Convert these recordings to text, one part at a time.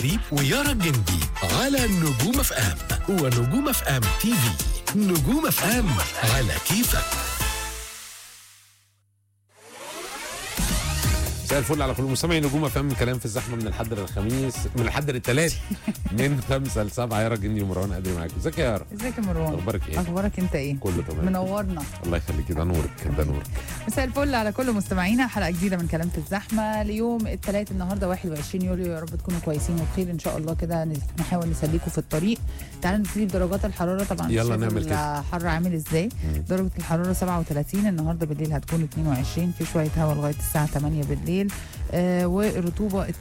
غريب ويارا الجندي على نجوم اف ام ونجوم اف ام تي في نجوم اف ام على كيفك مساء الفل على كل مستمعي نجوم فهم كلام في الزحمه من الحد للخميس من الحد للثلاث من خمسه لسبعه يارا جندي ومروان قادري معاكم ازيك يا يارا ازيك يا مروان اخبارك ايه؟ اخبارك انت ايه كله تمام منورنا الله يخليك ده نورك ده نورك مساء الفل على كل مستمعينا حلقه جديده من كلام في الزحمه ليوم الثلاث النهارده 21 يوليو يا رب تكونوا كويسين وبخير ان شاء الله كده نحاول نسليكم في الطريق تعالوا نبتدي بدرجات الحراره طبعا يلا شايف نعمل كده. الحر عامل ازاي درجه الحراره 37 النهارده بالليل هتكون 22 في شويه هواء لغايه الساعه 8 بالليل آه والرطوبه 22%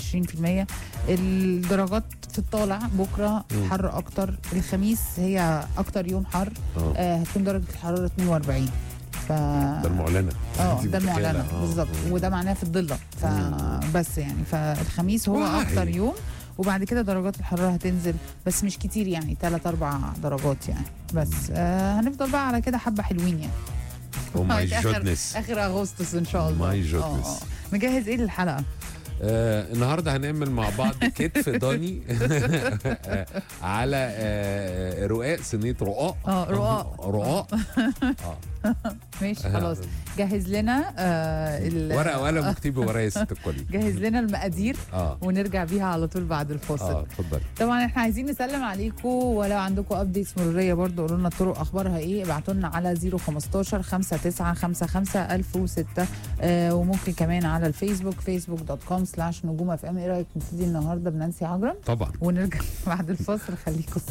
الدرجات في الطالع بكره مم. حر اكتر الخميس هي اكتر يوم حر اه آه هتكون درجه الحراره 42 ف ده المعلنه اه أنت ده متخيلة؟ المعلنه آه. بالظبط مم. وده معناه في الضله فبس يعني فالخميس هو واعي. اكتر يوم وبعد كده درجات الحراره هتنزل بس مش كتير يعني 3 4 درجات يعني بس آه هنفضل بقى على كده حبه حلوين يعني او ماي آخر- جودنس اخر اغسطس ان شاء الله My goodness. آه، آه. مجهز ايه للحلقه آه النهارده هنعمل مع بعض كتف ضاني آه، على آه رقاق صينيه رقاق اه رقاق رقاق اه ماشي خلاص جهز لنا آه ال- ورقه وقلم واكتبي ورايا يا ست الكل جهز لنا المقادير اه ونرجع بيها على طول بعد الفاصل اه اتفضلي طبعا احنا عايزين نسلم عليكم ولو عندكم ابديتس مروريه برضو قولوا لنا الطرق اخبارها ايه ابعتوا لنا على 015 5955 1006 آه وممكن كمان على الفيسبوك فيسبوك دوت كوم سلاش نجوم اف ام ايه رايك نبتدي النهارده بنانسي عجرم طبعا ونرجع بعد الفاصل خليكم